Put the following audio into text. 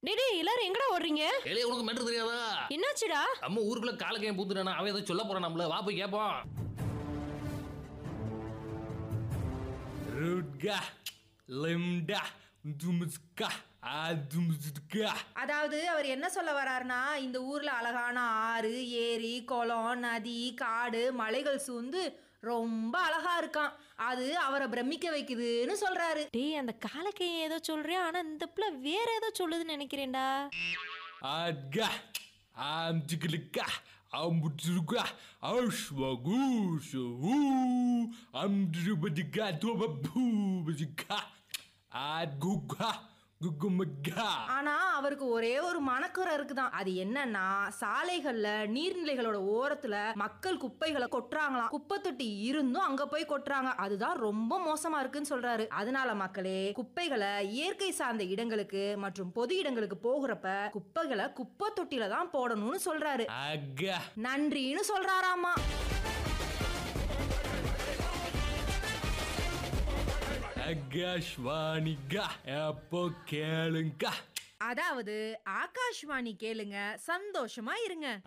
டேய் டேய், எல்லாரும் எங்கடா ஓடுறீங்க எலே உனக்கு மெட்ரு தெரியாதா என்னாச்சுடா நம்ம ஊருக்குள்ள காலக்கையும் பூத்துட்டானா அவன் ஏதோ சொல்ல போறான் நம்மள வா போய் கேட்போம் ரூட்கா லிம்டா தும்ஸ்கா அதும்ஸ்கா அதாவது அவர் என்ன சொல்ல வராருன்னா இந்த ஊர்ல அழகான ஆறு ஏரி குளம் நதி காடு மலைகள் சூழ்ந்து ரொம்ப அழகா இருக்கான் அது அவரை பிரமிக்க வைக்குதுன்னு சொல்றாரு டேய் அந்த காலக்கைய ஏதோ சொல்றியா ஆனா இந்த பிள்ளை வேற ஏதோ சொல்லுதுன்னு நினைக்கிறேன்டா ஆட்கா ஆம்ஜிகளுக்கா அம்புட்ருக்கா அஷ்வகூஷு அம்துபதிகா தோபூபதிகா ஆட்குகா குகுமகா ஆனா அவருக்கு ஒரே ஒரு மனக்குறை இருக்குதான் அது என்னன்னா சாலைகள்ல நீர்நிலைகளோட ஓரத்துல மக்கள் குப்பைகளை கொட்டுறாங்களாம் குப்பை தொட்டி இருந்தும் அங்க போய் கொட்டுறாங்க அதுதான் ரொம்ப மோசமா இருக்குன்னு சொல்றாரு அதனால மக்களே குப்பைகளை இயற்கை சார்ந்த இடங்களுக்கு மற்றும் பொது இடங்களுக்கு போகிறப்ப குப்பைகளை குப்பை தொட்டில தான் போடணும்னு சொல்றாரு ஆகா நன்றின்னு சொல்றாராமா ஆகாஷ்வாணிகா எப்போ கேளுங்கா அதாவது ஆகாஷ்வாணி கேளுங்க சந்தோஷமா இருங்க